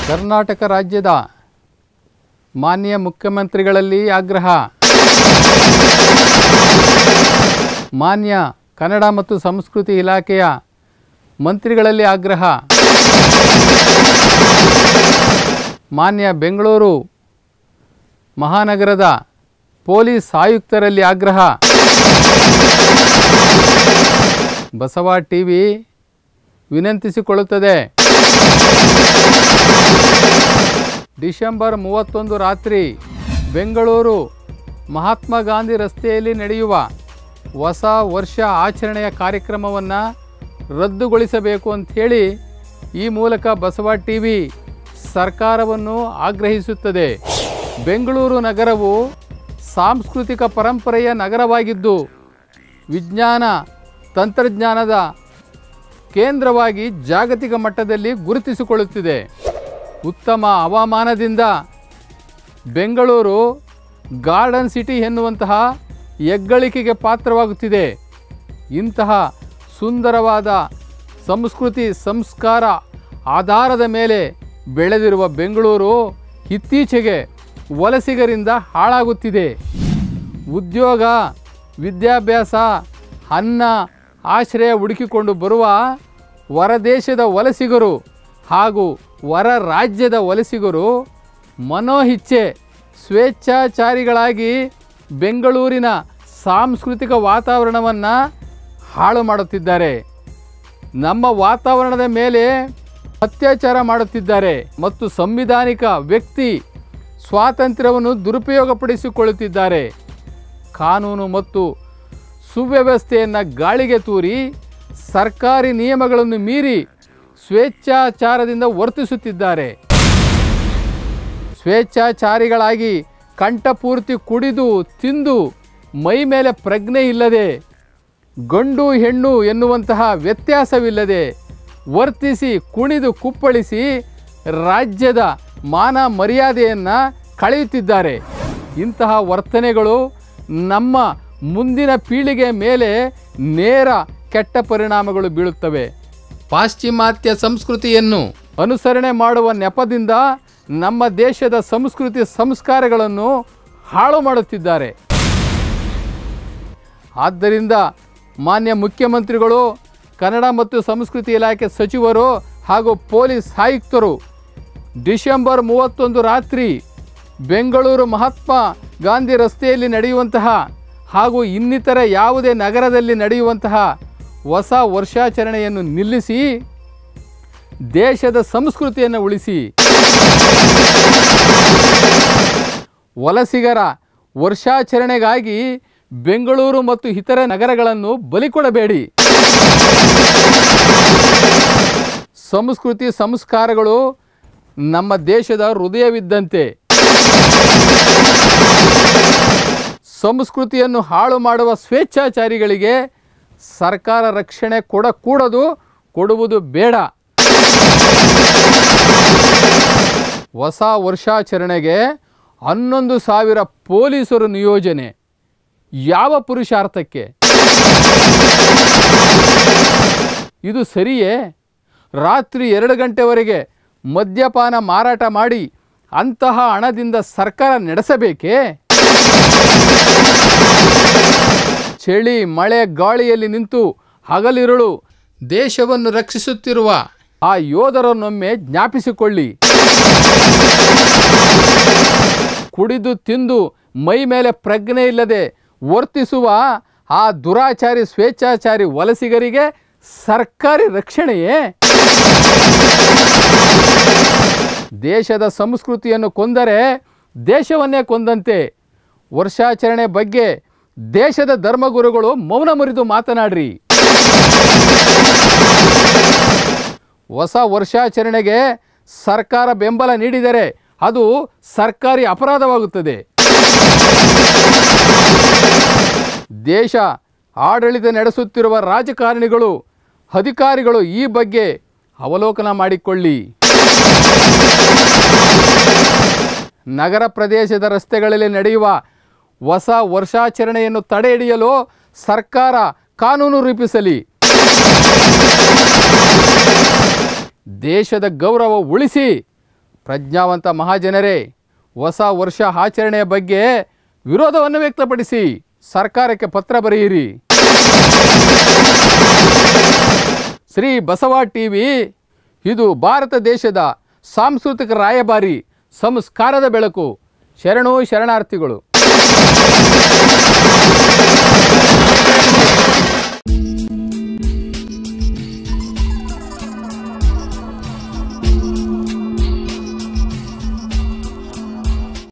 ಕರ್ನಾಟಕ ರಾಜ್ಯದ ಮಾನ್ಯ ಮುಖ್ಯಮಂತ್ರಿಗಳಲ್ಲಿ ಆಗ್ರಹ ಮಾನ್ಯ ಕನ್ನಡ ಮತ್ತು ಸಂಸ್ಕೃತಿ ಇಲಾಖೆಯ ಮಂತ್ರಿಗಳಲ್ಲಿ ಆಗ್ರಹ ಮಾನ್ಯ ಬೆಂಗಳೂರು ಮಹಾನಗರದ ಪೊಲೀಸ್ ಆಯುಕ್ತರಲ್ಲಿ ಆಗ್ರಹ ಬಸವ ಟಿವಿ ವಿನಂತಿಸಿಕೊಳ್ಳುತ್ತದೆ ಡಿಸೆಂಬರ್ ಮೂವತ್ತೊಂದು ರಾತ್ರಿ ಬೆಂಗಳೂರು ಮಹಾತ್ಮ ಗಾಂಧಿ ರಸ್ತೆಯಲ್ಲಿ ನಡೆಯುವ ಹೊಸ ವರ್ಷ ಆಚರಣೆಯ ಕಾರ್ಯಕ್ರಮವನ್ನು ರದ್ದುಗೊಳಿಸಬೇಕು ಅಂಥೇಳಿ ಈ ಮೂಲಕ ಬಸವ ಟಿ ವಿ ಸರ್ಕಾರವನ್ನು ಆಗ್ರಹಿಸುತ್ತದೆ ಬೆಂಗಳೂರು ನಗರವು ಸಾಂಸ್ಕೃತಿಕ ಪರಂಪರೆಯ ನಗರವಾಗಿದ್ದು ವಿಜ್ಞಾನ ತಂತ್ರಜ್ಞಾನದ ಕೇಂದ್ರವಾಗಿ ಜಾಗತಿಕ ಮಟ್ಟದಲ್ಲಿ ಗುರುತಿಸಿಕೊಳ್ಳುತ್ತಿದೆ ಉತ್ತಮ ಹವಾಮಾನದಿಂದ ಬೆಂಗಳೂರು ಗಾರ್ಡನ್ ಸಿಟಿ ಎನ್ನುವಂತಹ ಹೆಗ್ಗಳಿಕೆಗೆ ಪಾತ್ರವಾಗುತ್ತಿದೆ ಇಂತಹ ಸುಂದರವಾದ ಸಂಸ್ಕೃತಿ ಸಂಸ್ಕಾರ ಆಧಾರದ ಮೇಲೆ ಬೆಳೆದಿರುವ ಬೆಂಗಳೂರು ಇತ್ತೀಚೆಗೆ ವಲಸಿಗರಿಂದ ಹಾಳಾಗುತ್ತಿದೆ ಉದ್ಯೋಗ ವಿದ್ಯಾಭ್ಯಾಸ ಅನ್ನ ಆಶ್ರಯ ಹುಡುಕಿಕೊಂಡು ಬರುವ ಹೊರದೇಶದ ವಲಸಿಗರು ಹಾಗೂ ಹೊರ ರಾಜ್ಯದ ವಲಸಿಗರು ಮನೋಹಿಚ್ಛೆ ಸ್ವೇಚ್ಛಾಚಾರಿಗಳಾಗಿ ಬೆಂಗಳೂರಿನ ಸಾಂಸ್ಕೃತಿಕ ವಾತಾವರಣವನ್ನು ಹಾಳು ಮಾಡುತ್ತಿದ್ದಾರೆ ನಮ್ಮ ವಾತಾವರಣದ ಮೇಲೆ ಅತ್ಯಾಚಾರ ಮಾಡುತ್ತಿದ್ದಾರೆ ಮತ್ತು ಸಂವಿಧಾನಿಕ ವ್ಯಕ್ತಿ ಸ್ವಾತಂತ್ರ್ಯವನ್ನು ದುರುಪಯೋಗಪಡಿಸಿಕೊಳ್ಳುತ್ತಿದ್ದಾರೆ ಕಾನೂನು ಮತ್ತು ಸುವ್ಯವಸ್ಥೆಯನ್ನು ಗಾಳಿಗೆ ತೂರಿ ಸರ್ಕಾರಿ ನಿಯಮಗಳನ್ನು ಮೀರಿ ಸ್ವೇಚ್ಛಾಚಾರದಿಂದ ವರ್ತಿಸುತ್ತಿದ್ದಾರೆ ಸ್ವೇಚ್ಛಾಚಾರಿಗಳಾಗಿ ಕಂಠಪೂರ್ತಿ ಕುಡಿದು ತಿಂದು ಮೈ ಮೇಲೆ ಪ್ರಜ್ಞೆ ಇಲ್ಲದೆ ಗಂಡು ಹೆಣ್ಣು ಎನ್ನುವಂತಹ ವ್ಯತ್ಯಾಸವಿಲ್ಲದೆ ವರ್ತಿಸಿ ಕುಣಿದು ಕುಪ್ಪಳಿಸಿ ರಾಜ್ಯದ ಮಾನ ಮರ್ಯಾದೆಯನ್ನು ಕಳೆಯುತ್ತಿದ್ದಾರೆ ಇಂತಹ ವರ್ತನೆಗಳು ನಮ್ಮ ಮುಂದಿನ ಪೀಳಿಗೆ ಮೇಲೆ ನೇರ ಕೆಟ್ಟ ಪರಿಣಾಮಗಳು ಬೀಳುತ್ತವೆ ಪಾಶ್ಚಿಮಾತ್ಯ ಸಂಸ್ಕೃತಿಯನ್ನು ಅನುಸರಣೆ ಮಾಡುವ ನೆಪದಿಂದ ನಮ್ಮ ದೇಶದ ಸಂಸ್ಕೃತಿ ಸಂಸ್ಕಾರಗಳನ್ನು ಹಾಳು ಮಾಡುತ್ತಿದ್ದಾರೆ ಆದ್ದರಿಂದ ಮಾನ್ಯ ಮುಖ್ಯಮಂತ್ರಿಗಳು ಕನ್ನಡ ಮತ್ತು ಸಂಸ್ಕೃತಿ ಇಲಾಖೆ ಸಚಿವರು ಹಾಗೂ ಪೊಲೀಸ್ ಆಯುಕ್ತರು ಡಿಸೆಂಬರ್ ಮೂವತ್ತೊಂದು ರಾತ್ರಿ ಬೆಂಗಳೂರು ಮಹಾತ್ಮ ಗಾಂಧಿ ರಸ್ತೆಯಲ್ಲಿ ನಡೆಯುವಂತಹ ಹಾಗೂ ಇನ್ನಿತರ ಯಾವುದೇ ನಗರದಲ್ಲಿ ನಡೆಯುವಂತಹ ಹೊಸ ವರ್ಷಾಚರಣೆಯನ್ನು ನಿಲ್ಲಿಸಿ ದೇಶದ ಸಂಸ್ಕೃತಿಯನ್ನು ಉಳಿಸಿ ವಲಸಿಗರ ವರ್ಷಾಚರಣೆಗಾಗಿ ಬೆಂಗಳೂರು ಮತ್ತು ಇತರ ನಗರಗಳನ್ನು ಬಲಿಕೊಡಬೇಡಿ ಸಂಸ್ಕೃತಿ ಸಂಸ್ಕಾರಗಳು ನಮ್ಮ ದೇಶದ ಹೃದಯವಿದ್ದಂತೆ ಸಂಸ್ಕೃತಿಯನ್ನು ಹಾಳು ಮಾಡುವ ಸ್ವೇಚ್ಛಾಚಾರಿಗಳಿಗೆ ಸರ್ಕಾರ ರಕ್ಷಣೆ ಕೊಡಕೂಡದು ಕೊಡುವುದು ಬೇಡ ಹೊಸ ವರ್ಷಾಚರಣೆಗೆ ಹನ್ನೊಂದು ಸಾವಿರ ಪೊಲೀಸರು ನಿಯೋಜನೆ ಯಾವ ಪುರುಷಾರ್ಥಕ್ಕೆ ಇದು ಸರಿಯೇ ರಾತ್ರಿ ಎರಡು ಗಂಟೆವರೆಗೆ ಮದ್ಯಪಾನ ಮಾರಾಟ ಮಾಡಿ ಅಂತಹ ಹಣದಿಂದ ಸರ್ಕಾರ ನಡೆಸಬೇಕೇ ಚಳಿ ಮಳೆ ಗಾಳಿಯಲ್ಲಿ ನಿಂತು ಹಗಲಿರುಳು ದೇಶವನ್ನು ರಕ್ಷಿಸುತ್ತಿರುವ ಆ ಯೋಧರನ್ನೊಮ್ಮೆ ಜ್ಞಾಪಿಸಿಕೊಳ್ಳಿ ಕುಡಿದು ತಿಂದು ಮೈ ಮೇಲೆ ಪ್ರಜ್ಞೆ ಇಲ್ಲದೆ ವರ್ತಿಸುವ ಆ ದುರಾಚಾರಿ ಸ್ವೇಚ್ಛಾಚಾರಿ ವಲಸಿಗರಿಗೆ ಸರ್ಕಾರಿ ರಕ್ಷಣೆಯೇ ದೇಶದ ಸಂಸ್ಕೃತಿಯನ್ನು ಕೊಂದರೆ ದೇಶವನ್ನೇ ಕೊಂದಂತೆ ವರ್ಷಾಚರಣೆ ಬಗ್ಗೆ ದೇಶದ ಧರ್ಮಗುರುಗಳು ಮೌನ ಮುರಿದು ಮಾತನಾಡ್ರಿ ಹೊಸ ವರ್ಷಾಚರಣೆಗೆ ಸರ್ಕಾರ ಬೆಂಬಲ ನೀಡಿದರೆ ಅದು ಸರ್ಕಾರಿ ಅಪರಾಧವಾಗುತ್ತದೆ ದೇಶ ಆಡಳಿತ ನಡೆಸುತ್ತಿರುವ ರಾಜಕಾರಣಿಗಳು ಅಧಿಕಾರಿಗಳು ಈ ಬಗ್ಗೆ ಅವಲೋಕನ ಮಾಡಿಕೊಳ್ಳಿ ನಗರ ಪ್ರದೇಶದ ರಸ್ತೆಗಳಲ್ಲಿ ನಡೆಯುವ ಹೊಸ ವರ್ಷಾಚರಣೆಯನ್ನು ತಡೆ ಹಿಡಿಯಲು ಸರ್ಕಾರ ಕಾನೂನು ರೂಪಿಸಲಿ ದೇಶದ ಗೌರವ ಉಳಿಸಿ ಪ್ರಜ್ಞಾವಂತ ಮಹಾಜನರೇ ಹೊಸ ವರ್ಷ ಆಚರಣೆಯ ಬಗ್ಗೆ ವಿರೋಧವನ್ನು ವ್ಯಕ್ತಪಡಿಸಿ ಸರ್ಕಾರಕ್ಕೆ ಪತ್ರ ಬರೆಯಿರಿ ಶ್ರೀ ಬಸವ ಟಿವಿ ಇದು ಭಾರತ ದೇಶದ ಸಾಂಸ್ಕೃತಿಕ ರಾಯಭಾರಿ ಸಂಸ್ಕಾರದ ಬೆಳಕು ಶರಣು ಶರಣಾರ್ಥಿಗಳು